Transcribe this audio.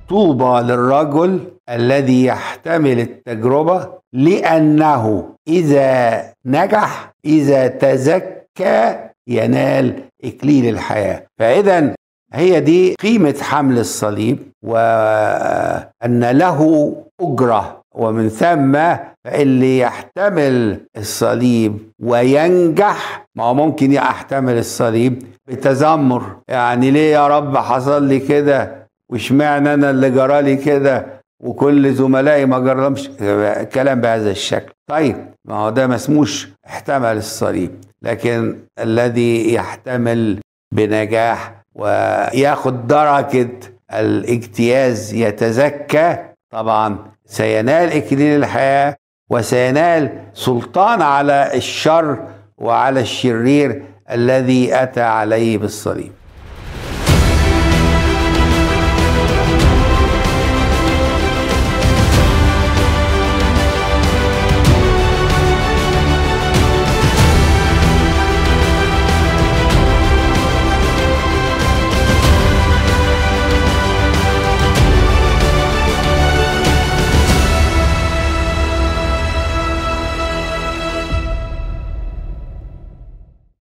طوبى للرجل الذي يحتمل التجربه لانه اذا نجح اذا تزكى ينال اكليل الحياه فاذا هي دي قيمه حمل الصليب وان له اجره ومن ثم فاللي يحتمل الصليب وينجح ما هو ممكن يحتمل الصليب بتذمر يعني ليه يا رب حصل لي كده واشمعنى انا اللي جرالي كده وكل زملائي ما جرالهمش كلام بهذا الشكل طيب ما هو ده ما اسموش احتمل الصليب لكن الذي يحتمل بنجاح وياخد درجة الاجتياز يتزكى طبعا سينال إكليل الحياة وسينال سلطان على الشر وعلى الشرير الذي أتى عليه بالصليب